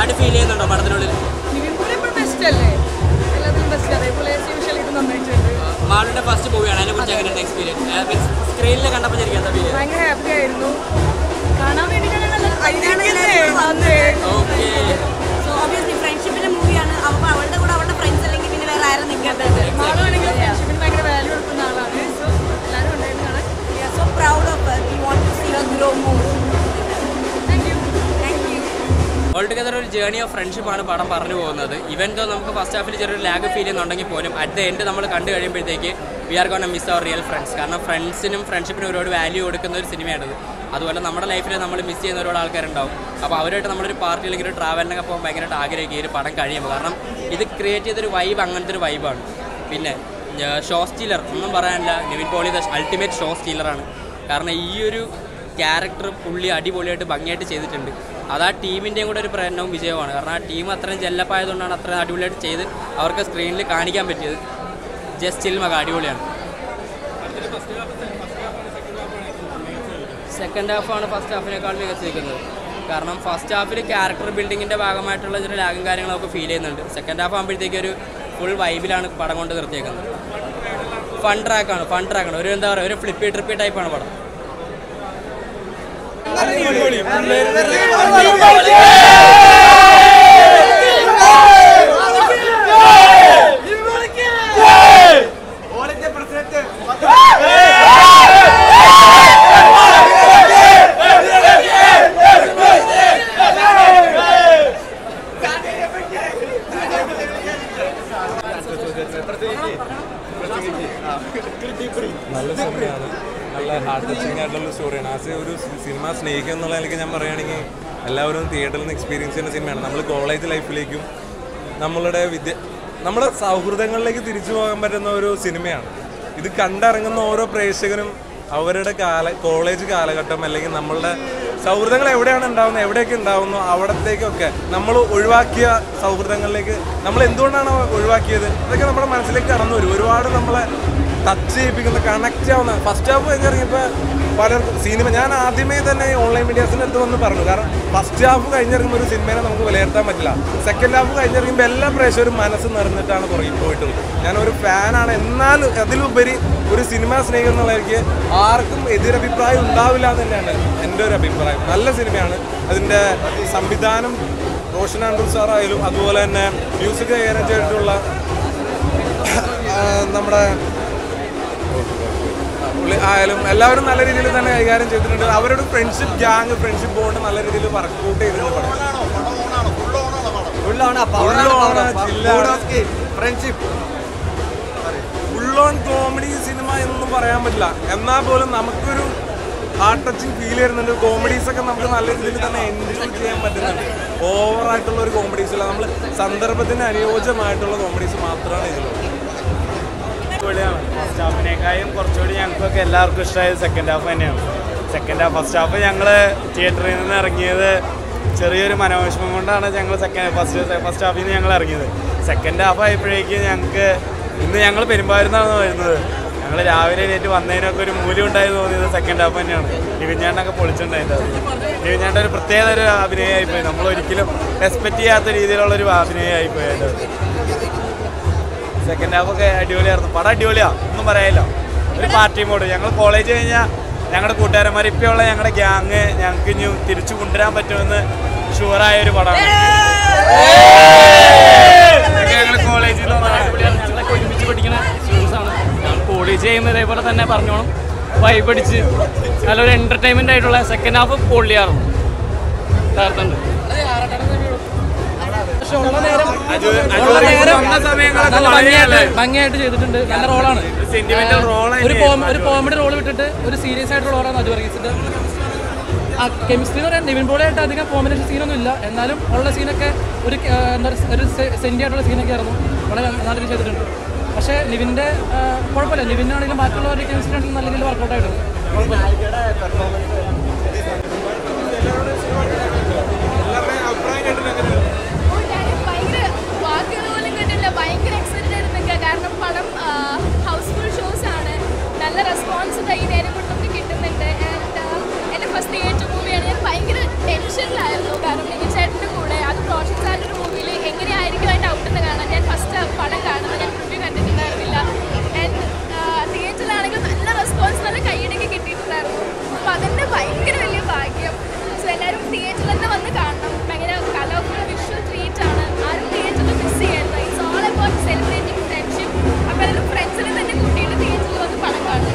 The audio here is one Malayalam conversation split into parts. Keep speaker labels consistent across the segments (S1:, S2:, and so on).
S1: ആയിട്ട് ഫീൽ ചെയ്യുന്നുണ്ടോ പടത്തിനുള്ളിൽ
S2: നിവിൻ പോളി എപ്പോഴും ബെസ്റ്റ് അല്ലേ എല്ലാത്തിനും ബെസ്റ്റ് അതേപോലെ യൂഷ്വലി ഇത് നന്നായിട്ടുണ്ട്
S1: മാളുടെ ഫസ്റ്റ് മൂവിയാണ് അതിനെ കുറിച്ച് എങ്ങനെയുണ്ട് എക്സ്പീരിയൻസ് സ്ക്രീനിൽ കണ്ടപ്പോൾ ശരിക്കും എന്താ ഫീൽ
S2: ഭയങ്കര ഹാപ്പി ആയിരുന്നു കാണാൻ വേണ്ടി ഞാൻ നല്ല അതെ
S1: ഓക്കെ
S3: സോ ഓബിയസ്ലി ഫ്രണ്ട്ഷിപ്പിന്റെ മൂവിയാണ് അപ്പോൾ അവളുടെ കൂടെ അവളുടെ ഫ്രണ്ട്സ് അല്ലെങ്കിൽ പിന്നെ വേറെ ആരും നിൽക്കേണ്ടത്
S2: മാളാണെങ്കിൽ ഫ്രണ്ട്ഷിപ്പിന് ഭയങ്കര വാല്യൂ കൊടുക്കുന്ന ആളാണ് സോ എല്ലാവരും ഉണ്ടായിരുന്നതാണ്
S3: so proud of we want to see her grow more
S2: thank you
S3: thank you
S1: all together ഒരു ജേണി ഓഫ് ഫ്രണ്ട്ഷിപ്പാണ് പടം പറഞ്ഞു പോകുന്നത് ഇവൻ ദോ നമുക്ക് ഫസ്റ്റ് ഹാഫിൽ ചെറിയൊരു ലാഗ് ഫീൽ ചെയ്യുന്നുണ്ടെങ്കിൽ പോലും അറ്റ് ദ എൻഡ് നമ്മൾ കണ്ടു കഴിയുമ്പോഴത്തേക്ക് we are gone miss our real friends കാരണം ഫ്രണ്ട്സിനും ഫ്രണ്ട്ഷിപ്പിനും ഒരുപാട് വാല്യൂ കൊടുക്കുന്ന ഒരു സിനിമയാണിത് അതുപോലെ നമ്മുടെ ലൈഫിൽ നമ്മൾ മിസ് ചെയ്യുന്ന ഒരുപാട് ആൾക്കാരുണ്ടാവും അപ്പോൾ അവരായിട്ട് നമ്മളൊരു പാർട്ടി അല്ലെങ്കിൽ ഒരു ട്രാവലിനൊക്കെ പോകാൻ ഭയങ്കരമായിട്ട് ആഗ്രഹിക്കുക ഈ ഒരു പടം കഴിയുമ്പോൾ കാരണം ഇത് ക്രിയേറ്റ് ചെയ്തൊരു വൈബ് അങ്ങനത്തെ ഒരു വൈബാണ് പിന്നെ ഷോ സ്റ്റീലർ ഒന്നും പറയാനില്ല Nivin Pauly the ultimate show സ്റ്റീലറാണ് കാരണം ഈ ഒരു ക്യാരക്ടർ പുള്ളി അടിപൊളിയായിട്ട് ഭംഗിയായിട്ട് ചെയ്തിട്ടുണ്ട് അത് ആ ടീമിൻ്റെയും കൂടെ ഒരു പ്രയത്നവും വിജയമാണ് കാരണം ആ ടീം അത്രയും ജെല്ലപ്പായതുകൊണ്ടാണ് അത്രയും അടിപൊളിയായിട്ട് ചെയ്ത് അവർക്ക് സ്ക്രീനിൽ കാണിക്കാൻ പറ്റിയത് ജസ്റ്റ് ചിൽമക അടിപൊളിയാണ് സെക്കൻഡ് ഹാഫാണ് ഫസ്റ്റ് ഹാഫിനേക്കാൾ മികച്ച് നിൽക്കുന്നത് കാരണം ഫസ്റ്റ് ഹാഫിൽ ക്യാരക്ടർ ബിൽഡിങ്ങിൻ്റെ ഭാഗമായിട്ടുള്ള ചെറിയ ലാഗും കാര്യങ്ങളൊക്കെ ഫീൽ ചെയ്യുന്നുണ്ട് സെക്കൻഡ് ഹാഫ് ആകുമ്പോഴത്തേക്ക് ഒരു ഫുൾ വൈബിലാണ് പടം കൊണ്ട് നിർത്തിയേക്കുന്നത് ഫൺ ട്രാക്കാണ് ഫൺ ട്രാക്കാണ് ഒരു എന്താ പറയുക ഒരു ഫ്ലിപ്പി ട്രിപ്പി ടൈപ്പാണ് പടം
S4: നല്ല സിനിമയാണ് നല്ല ഹാർട്ട് ടച്ചിങ് ആയിട്ടുള്ള സ്റ്റോറിയാണ് ആസ് ഒരു സിനിമ സ്നേഹിക്കുക എന്നുള്ള നിലയ്ക്ക് ഞാൻ പറയുകയാണെങ്കിൽ എല്ലാവരും തിയേറ്ററിൽ നിന്ന് എക്സ്പീരിയൻസ് ചെയ്യുന്ന സിനിമയാണ് നമ്മൾ കോളേജ് ലൈഫിലേക്കും നമ്മളുടെ വിദ്യ നമ്മുടെ സൗഹൃദങ്ങളിലേക്ക് തിരിച്ചു പോകാൻ പറ്റുന്ന ഒരു സിനിമയാണ് ഇത് കണ്ടിറങ്ങുന്ന ഓരോ പ്രേക്ഷകരും അവരുടെ കാല കോളേജ് കാലഘട്ടം അല്ലെങ്കിൽ നമ്മളുടെ സൗഹൃദങ്ങൾ എവിടെയാണ് ഉണ്ടാവുന്നത് എവിടെയൊക്കെ ഉണ്ടാവുന്നു അവിടത്തേക്കൊക്കെ നമ്മൾ ഒഴിവാക്കിയ സൗഹൃദങ്ങളിലേക്ക് നമ്മൾ എന്തുകൊണ്ടാണ് ഒഴിവാക്കിയത് അതൊക്കെ നമ്മുടെ മനസ്സിലേക്ക് കടന്നു വരും ഒരുപാട് നമ്മളെ ടച്ച് ചെയ്യിപ്പിക്കുന്ന കണക്റ്റ് ആവുന്ന ഫസ്റ്റ് ഹാഫ് കഴിഞ്ഞിറങ്ങിയപ്പോൾ പലർക്കും സിനിമ ഞാൻ ആദ്യമേ തന്നെ ഓൺലൈൻ മീഡിയാസിൻ്റെ അടുത്ത് വന്ന് പറഞ്ഞു കാരണം ഫസ്റ്റ് ഹാഫ് കഴിഞ്ഞിറങ്ങുമ്പോൾ ഒരു സിനിമയെ നമുക്ക് വിലയിരുത്താൻ പറ്റില്ല സെക്കൻഡ് ഹാഫ് കഴിഞ്ഞിറങ്ങുമ്പോൾ എല്ലാ പ്രേക്ഷകരും മനസ്സ് നിറഞ്ഞിട്ടാണ് പുറകിൽ പോയിട്ടുള്ളത് ഞാനൊരു ഫാനാണ് എന്നാൽ അതിലുപരി ഒരു സിനിമ സ്നേഹികൾ എന്നുള്ളവർക്ക് ആർക്കും എതിരഭിപ്രായം ഉണ്ടാവില്ല എന്ന് തന്നെയാണ് എൻ്റെ ഒരു അഭിപ്രായം നല്ല സിനിമയാണ് അതിൻ്റെ സംവിധാനം റോഷൻ ആൻഡ്രൂ സാറായാലും അതുപോലെ തന്നെ മ്യൂസിക് കൈകാര്യം ചെയ്തിട്ടുള്ള ആ, നമ്മുടെ പുള്ളി ആയാലും എല്ലാവരും നല്ല രീതിയിൽ തന്നെ കൈകാര്യം ചെയ്തിട്ടുണ്ട് അവരുടെ ഫ്രണ്ട്ഷിപ്പ് ഗ്യാങ് ഫ്രണ്ട്ഷിപ്പ് ബോണ്ട് നല്ല രീതിയിൽ വർക്കൗട്ട് ചെയ്തിട്ടുണ്ട് പടം. Full on ആ, chill ആണ്. ഫുൾ ഓൺ കോമഡി സിനിമ എന്നൊന്നും പറയാൻ പറ്റില്ല എന്നാൽ പോലും നമുക്കൊരു ഹാർട്ട് ടച്ചിങ് ഫീൽ ചെയ്യുന്നുണ്ട് കോമഡീസ് ഒക്കെ നമുക്ക് നല്ല രീതിയിൽ തന്നെ എൻജോയ് ചെയ്യാൻ പറ്റുന്നുണ്ട് ഓവറായിട്ടുള്ള ഒരു കോമഡീസ് അല്ല നമ്മൾ സന്ദർഭത്തിന് അനുയോജ്യമായിട്ടുള്ള കോമഡീസ് മാത്രമാണ് ഇതിലുള്ളത്
S5: അടിപൊളിയാണ് ഫസ്റ്റ് ഹാഫിനേക്കാളും കുറച്ചുകൂടി ഞങ്ങൾക്കൊക്കെ എല്ലാവർക്കും ഇഷ്ടമായത് സെക്കൻഡ് ഹാഫ് തന്നെയാണ് സെക്കൻഡ് ഹാഫ് ഫസ്റ്റ് ഹാഫ് ഞങ്ങൾ തിയേറ്ററിൽ നിന്ന് ഇറങ്ങിയത് ചെറിയൊരു മനോവിഷമം കൊണ്ടാണ് ഞങ്ങൾ സെക്കൻഡ് ഫസ്റ്റ് ഫസ്റ്റ് ഹാഫിൽ നിന്ന് ഞങ്ങൾ ഇറങ്ങിയത് സെക്കൻഡ് ഹാഫ് ആയപ്പോഴേക്കും ഞങ്ങൾക്ക് ഇന്ന് ഞങ്ങൾ പെരുമ്പാവൂരിന്നാണ് വരുന്നത് ഞങ്ങൾ രാവിലെ എണീറ്റ് വന്നതിനൊക്കെ ഒരു മൂല്യം ഉണ്ടായി തോന്നിയത് സെക്കൻഡ് ഹാഫ് തന്നെയാണ് നിവിഞ്ഞാണ്ടൊക്കെ പൊളിച്ചിട്ടുണ്ടായിട്ട് നിവിഞ്ഞാണ്ട ഒരു പ്രത്യേക ഒരു അഭിനയമായിപ്പോയി നമ്മൾ ഒരിക്കലും റെസ്പെക്റ്റ് ചെയ്യാത്ത രീതിയിലുള്ള ഒരു അഭിനയമായിപ്പോയി അതിൻ്റെ അകത്ത് സെക്കൻഡ് ഹാഫ് ഒക്കെ അടിപൊളിയായിരുന്നു പടം അടിപൊളിയാ ഒന്നും പറയാനില്ല ഒരു പാർട്ടി മോഡ് ഞങ്ങൾ കോളേജ് കഴിഞ്ഞാൽ ഞങ്ങളുടെ കൂട്ടുകാരന്മാർ ഇപ്പോഴുള്ള ഞങ്ങളുടെ ഗ്യാങ് ഞങ്ങൾക്ക് ഇനി തിരിച്ചു കൊണ്ടുവരാൻ പറ്റുമെന്ന് ഷുവറായ ഒരു പടമാണ് ഞങ്ങൾ കോളേജിൽ
S6: ഞങ്ങളൊക്കെ ഒരുമിച്ച് പഠിക്കുന്ന സ്റ്റുഡൻസ് ആണ് ഞങ്ങൾ കോളേജ് ചെയ്യുമ്പോൾ ഇതേപോലെ തന്നെ പറഞ്ഞോണം വൈബ് അടിച്ച് നല്ലൊരു എൻ്റർടൈൻമെൻ്റ് ആയിട്ടുള്ള സെക്കൻഡ് ഹാഫ് പൊള്ളിയാറുണ്ട് യഥാർത്ഥമുണ്ട്
S5: സമയങ്ങളൊക്കെ
S6: നല്ല
S5: വളരെ
S6: ഭംഗിയായിട്ട് ഭംഗിയായിട്ട് ചെയ്തിട്ടുണ്ട് നല്ല റോളാണ്
S5: സെന്റിമെന്റൽ റോൾ
S6: ഒരു കോമ- ഒരു കോമഡി റോൾ വിട്ടിട്ട് ഒരു സീരിയസ് ആയിട്ടുള്ള റോളാണ് അജു വർഗീസിന്റെ ആ കെമിസ്ട്രി എന്ന് പറയാൻ നിവിൻ പോളിയായിട്ട് അധികം കോമ്പിനേഷൻ സീനൊന്നും ഇല്ല എന്നാലും ഉള്ള സീനൊക്കെ ഒരു ആ, എന്താ പറയുക ഒരു സെൻറ്റി ആയിട്ടുള്ള സീനൊക്കെ ആയിരുന്നു വളരെ നല്ല രീതിയിൽ ചെയ്തിട്ടുണ്ട് പക്ഷേ നിവിൻ്റെ ആ, കുഴപ്പമില്ല നിവിനാണെങ്കിലും ബാക്കിയുള്ളവരുടെ കെമിസ്ട്രി ആണെങ്കിലും നല്ല രീതിയിൽ വർക്കൗട്ട് ആയിട്ടുണ്ട് കുഴപ്പമില്ല
S7: ഭയങ്കര വാക്കുകൾ പോലും കിട്ടില്ല ഭയങ്കര എക്സൈറ്റഡ് ആയിട്ട് നിൽക്കുക കാരണം പടം ഹൗസ്ഫുൾ ഷോസ് ആണ് നല്ല റെസ്പോൺസ് ഈ നേരം കൊണ്ട് നമുക്ക് കിട്ടുന്നുണ്ട് ആൻഡ് എൻ്റെ ഫസ്റ്റ് തിയേറ്റർ മൂവിയാണ് ഞാൻ ഭയങ്കര ടെൻഷനിലായിരുന്നു കാരണം എനിക്ക് ചേട്ടൻ്റെ കൂടെ അത് പ്രോജക്ട്സ് ഡൗട്ട് എന്ന് കാണാൻ ഞാൻ ഫസ്റ്റ് പടം കാണുന്നത് ഞാൻ റിവ്യൂ കണ്ടിട്ടുണ്ടായിരുന്നില്ല ആൻഡ് തിയേറ്ററിലാണെങ്കിൽ നല്ല റെസ്പോൺസ് നല്ല കൈയടിക്ക് കിട്ടിയിട്ടുണ്ടായിരുന്നു അപ്പോൾ അതിൻ്റെ ഭയങ്കര വലിയ ഭാഗ്യം സോ എല്ലാവരും തിയേറ്ററിൽ തന്നെ വന്ന് കാണണം ഭയങ്കര കളർഫുൾ വിഷ്വൽ ട്രീറ്റ് ആണ് ആരും തിയേറ്ററിൽ മിസ് ചെയ്യരുത് it's all about celebrating friendship അപ്പോൾ എല്ലാവരും ഫ്രണ്ട്സിനെ തന്നെ കൂട്ടിയിട്ട് തിയേറ്ററിൽ വന്ന് പടം കാണും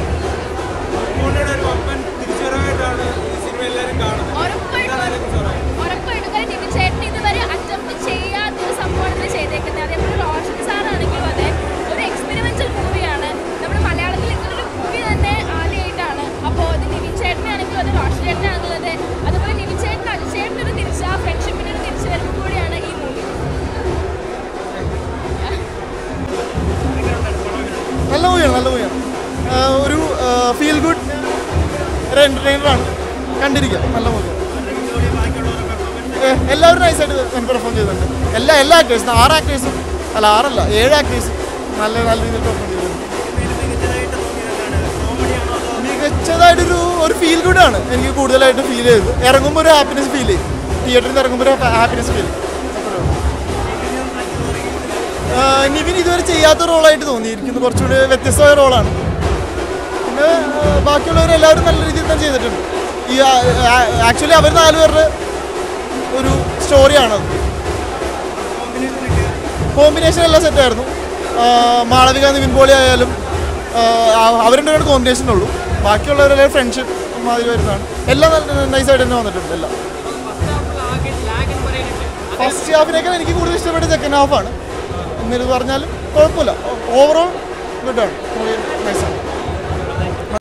S7: ഉറപ്പായിട്ടും ഉറപ്പായിട്ടും കാര്യം നിവിൻ ചേട്ടൻ ഇതുവരെ അറ്റംപ്റ്റ് ചെയ്യാത്തൊരു സംഭവമാണ് ഇത് ചെയ്തേക്കുന്നത് അതേപോലെ റോഷൻ സാറാണെങ്കിലും അതെ ഒരു എക്സ്പെരിമെന്റൽ മൂവിയാണ് നമ്മുടെ മലയാളത്തിൽ ഇങ്ങനൊരു മൂവി തന്നെ ആദ്യമായിട്ടാണ് അപ്പോൾ ഇത് നിവിൻ ചേട്ടനാണെങ്കിലും അത് റോഷൻ ചേട്ടനാണെങ്കിലും അതെ അതുപോലെ നിവിൻ ചേട്ടൻ അജിചേട്ടൻ ഒരു തിരിച്ച് ആ ഫ്രണ്ട്ഷിപ്പിൻ്റെ ഒരു തിരിച്ചു വരവ് കൂടിയാണ് ഈ മൂവി
S8: നല്ല മൂവിയാണ് നല്ല മൂവിയാണ് ഒരു ഫീൽ ഗുഡ് ഒരു എൻ്റർടൈനറാണ് കണ്ടിരിക്കുക നല്ല മൂവിയാണ് എല്ലാവരും നൈസായിട്ട് പെർഫോം ചെയ്തിട്ടുണ്ട് എല്ലാ എല്ലാ ആക്ടേഴ്സും ആറ് ആക്ടേഴ്സും അല്ല ആറല്ല ഏഴ് ആക്ടേഴ്സും നല്ല നല്ല രീതിയിൽ പെർഫോം ചെയ്തിട്ടുണ്ട് മികച്ചതായിട്ടൊരു ഒരു ഫീൽ ഗുഡാണ് എനിക്ക് കൂടുതലായിട്ട് ഫീൽ ചെയ്തത് ഇറങ്ങുമ്പോൾ ഒരു ഹാപ്പിനെസ് ഫീൽ ചെയ്യും തിയേറ്ററിൽ നിന്ന് ഇറങ്ങുമ്പോൾ ഒരു ഹാപ്പിനെസ് ഫീൽ ചെയ്യും ആഹ് നിവിൻ ഇതുവരെ ചെയ്യാത്ത റോളായിട്ട് തോന്നിയിരിക്കുന്നു കുറച്ചുകൂടി വ്യത്യസ്തമായ റോളാണ് പിന്നെ ആഹ് ബാക്കിയുള്ളവരെല്ലാവരും നല്ല രീതിയിൽ തന്നെ ചെയ്തിട്ടുണ്ട് ഈ ആക്ച്വലി അവർ നാലുപേരുടെ ഒരു സ്റ്റോറിയാണത് കോമ്പിനേഷൻ എല്ലാം സെറ്റായിരുന്നു മാളവിക നിവിൻ പോളി ആയാലും അവരുടെ ഒരു കോമ്പിനേഷൻ ഉള്ളൂ ബാക്കിയുള്ളവരെല്ലാം ഫ്രണ്ട്ഷിപ്പ് മാതിരി വരുന്നതാണ് എല്ലാം നല്ല നൈസായിട്ട് തന്നെ വന്നിട്ടുണ്ട് എല്ലാം ഫസ്റ്റ് ഹാഫിനേക്കാൾ എനിക്ക് കൂടുതൽ ഇഷ്ടപ്പെട്ട സെക്കൻഡ് ഹാഫാണ് എന്നിട്ട് പറഞ്ഞാലും കുഴപ്പമില്ല ഓവറോൾ ഗുഡാണ് നൈസാണ്